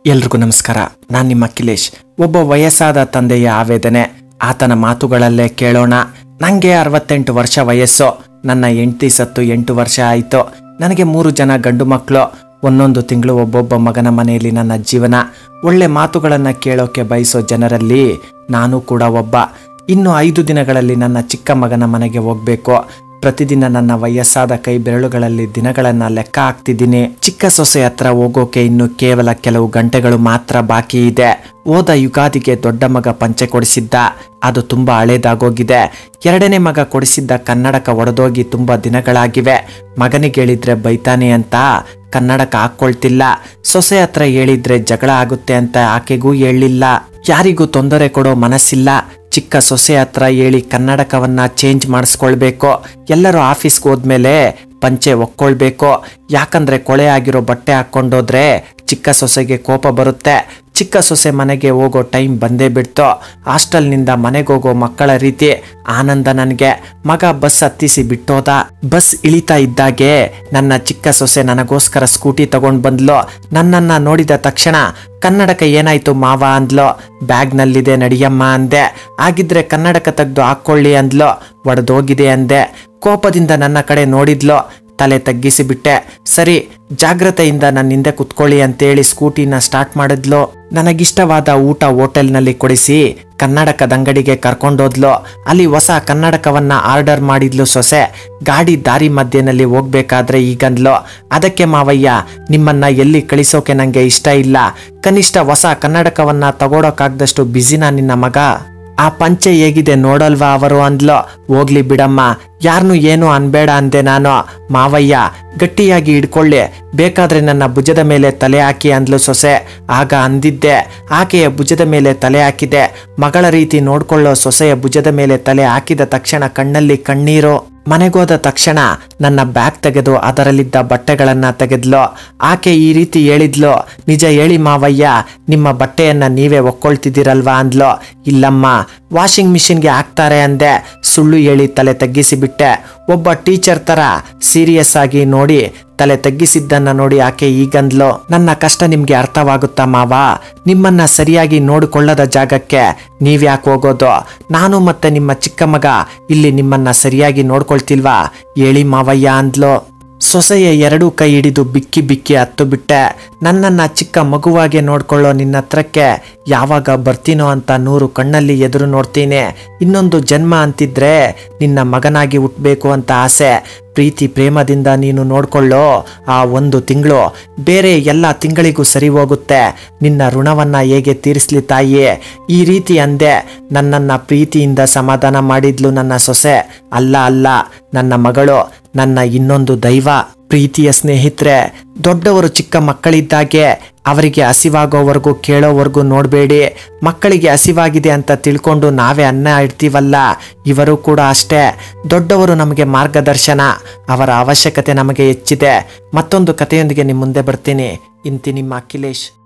ಎಲ್ರಿಗೂ ನಮಸ್ಕಾರ ನಾನು ನಿಮ್ಮ ಅಖಿಲೇಶ್ ಒಬ್ಬ ವಯಸ್ಸಾದ ತಂದೆಯ ಆವೇದನೆ ಆತನ ಮಾತುಗಳಲ್ಲೇ ಕೇಳೋಣ ನನಗೆ ಅರವತ್ತೆಂಟು ವರ್ಷ ವಯಸ್ಸು ನನ್ನ ಹೆಂಡತಿ ಸತ್ತು ಎಂಟು ವರ್ಷ ಆಯಿತು ನನಗೆ ಮೂರು ಜನ ಗಂಡು ಮಕ್ಕಳು ಒಂದೊಂದು ತಿಂಗಳು ಒಬ್ಬೊಬ್ಬ ಮಗನ ಮನೆಯಲ್ಲಿ ನನ್ನ ಜೀವನ ಒಳ್ಳೆ ಮಾತುಗಳನ್ನು ಕೇಳೋಕೆ ಬಯಸೋ ಜನರಲ್ಲಿ ನಾನು ಕೂಡ ಒಬ್ಬ ಇನ್ನು ಐದು ದಿನಗಳಲ್ಲಿ ನನ್ನ ಚಿಕ್ಕ ಮಗನ ಮನೆಗೆ ಹೋಗ್ಬೇಕು ಪ್ರತಿದಿನ ನನ್ನ ವಯಸ್ಸಾದ ಕೈ ಬೆರಳುಗಳಲ್ಲಿ ದಿನಗಳನ್ನ ಲೆಕ್ಕ ಹಾಕ್ತಿದ್ದೀನಿ ಚಿಕ್ಕ ಸೊಸೆ ಹತ್ರ ಹೋಗೋಕೆ ಇನ್ನು ಕೇವಲ ಕೆಲವು ಗಂಟೆಗಳು ಮಾತ್ರ ಬಾಕಿ ಇದೆ ಹೋದ ಯುಗಾದಿಗೆ ದೊಡ್ಡ ಮಗ ಪಂಚೆ ಕೊಡಿಸಿದ್ದ ಅದು ತುಂಬಾ ಹಳೇದಾಗೋಗಿದೆ ಎರಡನೇ ಮಗ ಕೊಡಿಸಿದ್ದ ಕನ್ನಡಕ ಒಡೆದೋಗಿ ತುಂಬಾ ದಿನಗಳಾಗಿವೆ ಮಗನಿಗೆ ಹೇಳಿದ್ರೆ ಬೈತಾನೆ ಅಂತ ಕನ್ನಡಕ ಹಾಕೊಳ್ತಿಲ್ಲ ಸೊಸೆ ಹತ್ರ ಹೇಳಿದ್ರೆ ಜಗಳ ಆಗುತ್ತೆ ಅಂತ ಆಕೆಗೂ ಹೇಳಿಲ್ಲ ಯಾರಿಗೂ ತೊಂದರೆ ಕೊಡೋ ಮನಸ್ಸಿಲ್ಲ ಚಿಕ್ಕ ಸೊಸೆ ಹತ್ರ ಹೇಳಿ ಕನ್ನಡಕವನ್ನ ಚೇಂಜ್ ಮಾಡಿಸ್ಕೊಳ್ಬೇಕು ಎಲ್ಲರೂ ಆಫೀಸ್ಗೆ ಹೋದ್ಮೇಲೆ ಪಂಚೆ ಒಕ್ಕೊಳ್ಬೇಕು ಯಾಕಂದ್ರೆ ಕೊಳೆ ಆಗಿರೋ ಬಟ್ಟೆ ಹಾಕ್ಕೊಂಡೋದ್ರೆ ಚಿಕ್ಕ ಸೊಸೆಗೆ ಕೋಪ ಬರುತ್ತೆ ಚಿಕ್ಕ ಸೊಸೆ ಮನೆಗೆ ಹೋಗೋ ಟೈಮ್ ಬಂದೇ ಬಿಡ್ತು ಹಾಸ್ಟೆಲ್ನಿಂದ ಮನೆಗೆ ಹೋಗೋ ಮಕ್ಕಳ ರೀತಿ ಆನಂದ ನನಗೆ ಮಗ ಬಸ್ ಹತ್ತಿಸಿ ಬಿಟ್ಟೋದ ಬಸ್ ಇಳಿತಾ ಇದ್ದಾಗೆ ನನ್ನ ಚಿಕ್ಕ ಸೊಸೆ ನನಗೋಸ್ಕರ ಸ್ಕೂಟಿ ತಗೊಂಡ್ ಬಂದ್ಲು ನನ್ನನ್ನ ನೋಡಿದ ತಕ್ಷಣ ಕನ್ನಡಕ ಏನಾಯ್ತು ಮಾವ ಅಂದ್ಲು ಬ್ಯಾಗ್ನಲ್ಲಿದೆ ನಡಿಯಮ್ಮ ಅಂದೆ ಆಗಿದ್ರೆ ಕನ್ನಡಕ ತೆಗ್ದು ಹಾಕ್ಕೊಳ್ಳಿ ಅಂದ್ಲು ಒಡೆದೋಗಿದೆ ಅಂದೆ ಕೋಪದಿಂದ ನನ್ನ ಕಡೆ ನೋಡಿದ್ಲು ತಲೆ ತಗ್ಗಿಸಿ ಬಿಟ್ಟೆ ಸರಿ ಜಾಗ್ರತೆಯಿಂದ ನನ್ನ ಹಿಂದೆ ಕುತ್ಕೊಳ್ಳಿ ಅಂತೇಳಿ ಸ್ಕೂಟಿನ ಸ್ಟಾರ್ಟ್ ಮಾಡಿದ್ಲು ನನಗಿಷ್ಟವಾದ ಊಟ ಹೋಟೆಲ್ನಲ್ಲಿ ಕೊಡಿಸಿ ಕನ್ನಡಕದ ಅಂಗಡಿಗೆ ಕರ್ಕೊಂಡೋದ್ಲು ಅಲ್ಲಿ ಹೊಸ ಕನ್ನಡಕವನ್ನ ಆರ್ಡರ್ ಮಾಡಿದ್ಲು ಸೊಸೆ ಗಾಡಿ ದಾರಿ ಮಧ್ಯೆನಲ್ಲಿ ಹೋಗ್ಬೇಕಾದ್ರೆ ಈಗಂದ್ಲು ಅದಕ್ಕೆ ಮಾವಯ್ಯ ನಿಮ್ಮನ್ನ ಎಲ್ಲಿ ಕಳಿಸೋಕೆ ನಂಗೆ ಇಷ್ಟ ಇಲ್ಲ ಕನಿಷ್ಠ ಹೊಸ ಕನ್ನಡಕವನ್ನ ತಗೊಳಕಾಗ್ದಷ್ಟು ಬ್ಯುಸಿನ ನಿನ್ನ ಮಗ ಆ ಪಂಚೆ ಹೇಗಿದೆ ನೋಡಲ್ವಾ ಅವರು ಅಂದ್ಲು ಹೋಗ್ಲಿ ಬಿಡಮ್ಮ ಯಾರನ್ನು ಏನು ಅನ್ಬೇಡ ಅಂದೆ ನಾನು ಮಾವಯ್ಯ ಗಟ್ಟಿಯಾಗಿ ಹಿಡ್ಕೊಳ್ಳಿ ಬೇಕಾದ್ರೆ ನನ್ನ ಭುಜದ ಮೇಲೆ ತಲೆ ಹಾಕಿ ಅಂದ್ಲು ಸೊಸೆ ಆಗ ಅಂದಿದ್ದೆ ಆಕೆಯ ಭುಜದ ಮೇಲೆ ತಲೆ ಹಾಕಿದೆ ಮಗಳ ರೀತಿ ನೋಡ್ಕೊಳ್ಳೋ ಸೊಸೆಯ ಭುಜದ ಮೇಲೆ ತಲೆ ಹಾಕಿದ ತಕ್ಷಣ ಕಣ್ಣಲ್ಲಿ ಕಣ್ಣೀರು ಮನೆಗೋದ ತಕ್ಷಣ ನನ್ನ ಬ್ಯಾಗ್ ತೆಗೆದು ಅದರಲ್ಲಿದ್ದ ಬಟ್ಟೆಗಳನ್ನ ತೆಗೆದ್ಲು ಆಕೆ ಈ ರೀತಿ ಹೇಳಿದ್ಲು ನಿಜ ಹೇಳಿ ಮಾವಯ್ಯ ನಿಮ್ಮ ಬಟ್ಟೆಯನ್ನ ನೀವೇ ಒಕ್ಕೊಳ್ತಿದ್ದೀರಲ್ವಾ ಅಂದ್ಲು ಇಲ್ಲಮ್ಮ ವಾಷಿಂಗ್ ಮಿಷಿನ್ಗೆ ಹಾಕ್ತಾರೆ ಅಂದೆ ಸುಳ್ಳು ಹೇಳಿ ತಲೆ ತಗ್ಗಿಸಿ ಬಿಟ್ಟೆ ಒಬ್ಬ ಟೀಚರ್ ತರ ಸೀರಿಯಸ್ ಆಗಿ ನೋಡಿ ತಲೆ ತಗ್ಗಿಸಿದ್ದನ್ನ ನೋಡಿ ಆಕೆ ಈಗಂದ್ಲು ನನ್ನ ಕಷ್ಟ ನಿಮ್ಗೆ ಅರ್ಥವಾಗುತ್ತಾ ಮಾವ ನಿಮ್ಮನ್ನ ಸರಿಯಾಗಿ ನೋಡಿಕೊಳ್ಳದ ಜಾಗಕ್ಕೆ ನೀವ್ಯಾಕೆ ಹೋಗೋದು ನಾನು ಮತ್ತೆ ನಿಮ್ಮ ಚಿಕ್ಕ ಮಗ ಇಲ್ಲಿ ನಿಮ್ಮನ್ನ ಸರಿಯಾಗಿ ನೋಡ್ಕೊಳ್ತಿಲ್ವಾ ಹೇಳಿ ಮಾವಯ್ಯ ಅಂದ್ಲು ಸೊಸೆಯ ಎರಡೂ ಕೈ ಹಿಡಿದು ಬಿಕ್ಕಿ ಬಿಕ್ಕಿ ಹತ್ತು ಬಿಟ್ಟೆ ನನ್ನನ್ನ ಚಿಕ್ಕ ಮಗುವಾಗೆ ನೋಡ್ಕೊಳ್ಳೋ ನಿನ್ನ ಹತ್ರಕ್ಕೆ ಯಾವಾಗ ಬರ್ತೀನೋ ಅಂತ ನೂರು ಕಣ್ಣಲ್ಲಿ ಎದುರು ನೋಡ್ತೀನಿ ಇನ್ನೊಂದು ಜನ್ಮ ಅಂತಿದ್ರೆ ನಿನ್ನ ಮಗನಾಗಿ ಹುಟ್ಟಬೇಕು ಅಂತ ಆಸೆ ಪ್ರೀತಿ ಪ್ರೇಮದಿಂದ ನೀನು ನೋಡ್ಕೊಳ್ಳೋ ಆ ಒಂದು ತಿಂಗಳು ಬೇರೆ ಎಲ್ಲ ತಿಂಗಳಿಗೂ ಸರಿ ಹೋಗುತ್ತೆ ನಿನ್ನ ಋಣವನ್ನ ಹೇಗೆ ತೀರಿಸ್ಲಿ ತಾಯಿ ಈ ರೀತಿ ಅಂದೆ ನನ್ನನ್ನ ಪ್ರೀತಿಯಿಂದ ಸಮಾಧಾನ ಮಾಡಿದ್ಲು ನನ್ನ ಸೊಸೆ ಅಲ್ಲ ಅಲ್ಲ ನನ್ನ ಮಗಳು ನನ್ನ ಇನ್ನೊಂದು ದೈವ ಪ್ರೀತಿಯ ಸ್ನೇಹಿತರೆ ದೊಡ್ಡವರು ಚಿಕ್ಕ ಮಕ್ಕಳಿದ್ದಾಗೆ ಅವರಿಗೆ ಹಸಿವಾಗೋವರೆಗೂ ಕೇಳೋವರೆಗೂ ನೋಡಬೇಡಿ ಮಕ್ಕಳಿಗೆ ಹಸಿವಾಗಿದೆ ಅಂತ ತಿಳ್ಕೊಂಡು ನಾವೇ ಅನ್ನ ಇಡ್ತೀವಲ್ಲ ಇವರು ಕೂಡ ಅಷ್ಟೇ ದೊಡ್ಡವರು ನಮಗೆ ಮಾರ್ಗದರ್ಶನ ಅವರ ಅವಶ್ಯಕತೆ ನಮಗೆ ಹೆಚ್ಚಿದೆ ಮತ್ತೊಂದು ಕಥೆಯೊಂದಿಗೆ ನಿಮ್ಮ ಮುಂದೆ ಬರ್ತೀನಿ ಇಂತಿ ನಿಮ್ಮ ಅಖಿಲೇಶ್